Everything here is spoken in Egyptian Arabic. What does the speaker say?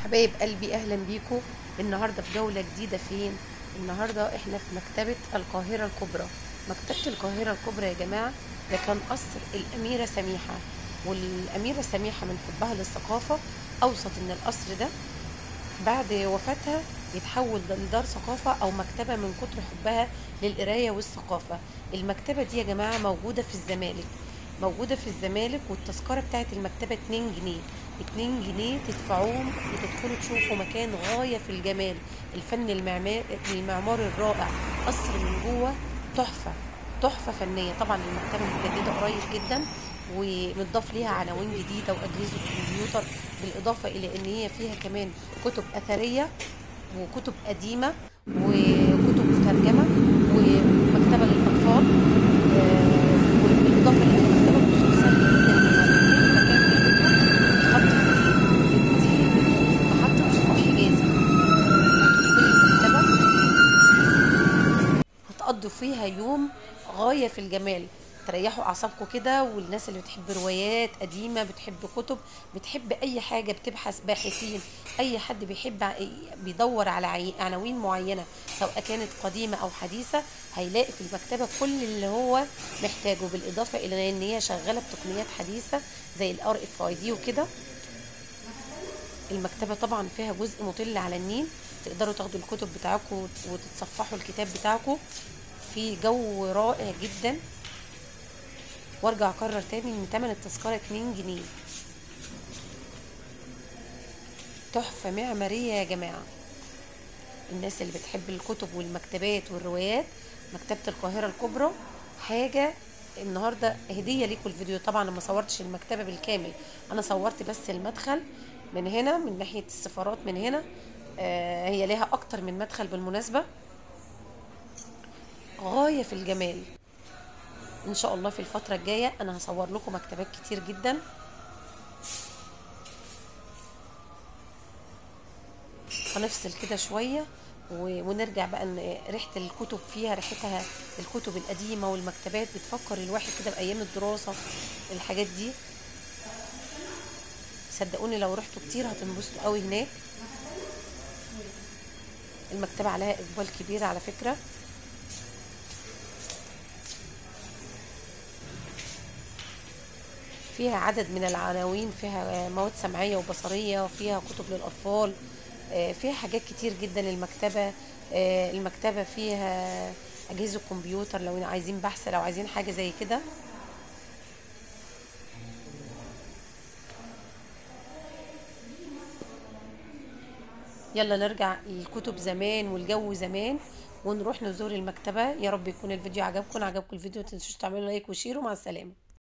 حبايب قلبي اهلا بيكم النهارده في جوله جديده فين النهارده احنا في مكتبه القاهره الكبرى مكتبه القاهره الكبرى يا جماعه ده كان قصر الاميره سميحه والاميره سميحه من حبها للثقافه اوصت ان القصر ده بعد وفاتها يتحول لدار ثقافة أو مكتبة من كتر حبها للقراية والثقافة المكتبة دي يا جماعة موجودة في الزمالك موجودة في الزمالك والتذكرة بتاعت المكتبة 2 جنيه 2 جنيه تدفعوهم وتدخلوا تشوفوا مكان غاية في الجمال الفن المعمار المعماري الرائع قصر من جوه تحفة تحفة فنية طبعا المكتبة متجددة قريب جدا ومتضاف ليها عناوين جديدة وأجهزة كمبيوتر بالإضافة إلى إن هي فيها كمان كتب أثرية وكتب قديمة وكتب مترجمة ومكتبة للأطفال آه، وبالإضافة إلى المكتبة خصوصا جدا مكان في الكتب خط في محطة صفاء حجازي هتدخلي المكتبة هتقضوا فيها يوم غاية في الجمال تريحوا اعصابكم كده والناس اللي بتحب روايات قديمه بتحب كتب بتحب اي حاجه بتبحث باحثين اي حد بيحب ع- بيدور على عي- عناوين معينه سواء كانت قديمه او حديثه هيلاقي في المكتبه كل اللي هو محتاجه بالاضافه الى ان هي شغاله بتقنيات حديثه زي الار اف اي دي وكده المكتبة طبعا فيها جزء مطل على النيل تقدروا تاخدوا الكتب بتاعكم وتتصفحوا الكتاب بتاعكم في جو رائع جدا وارجع اكرر تاني ان تمن التذكرة 2 جنيه تحفة معمارية يا جماعة الناس اللي بتحب الكتب والمكتبات والروايات مكتبة القاهرة الكبرى حاجة النهاردة هدية ليكم الفيديو طبعا أنا ما صورتش المكتبة بالكامل انا صورت بس المدخل من هنا من ناحية السفارات من هنا آه هي ليها اكتر من مدخل بالمناسبة غاية في الجمال ان شاء الله في الفترة الجاية انا هصور لكم مكتبات كتير جدا هنفصل كده شوية و- ونرجع بقى ان ريحة الكتب فيها ريحتها الكتب القديمة والمكتبات بتفكر الواحد كده بأيام الدراسة الحاجات دي صدقوني لو رحتوا كتير هتنبسطوا قوي هناك المكتبة عليها إقبال كبير على فكرة فيها عدد من العناوين فيها مواد سمعية وبصرية فيها كتب للأطفال آه، فيها حاجات كتير جدا المكتبة آه، المكتبة فيها أجهزة كمبيوتر لو عايزين بحث لو عايزين حاجة زي كده يلا نرجع للكتب زمان والجو زمان ونروح نزور المكتبة يا رب يكون الفيديو عجبكم عجبكم الفيديو متنسوش تعملوا لايك وشير ومع السلامة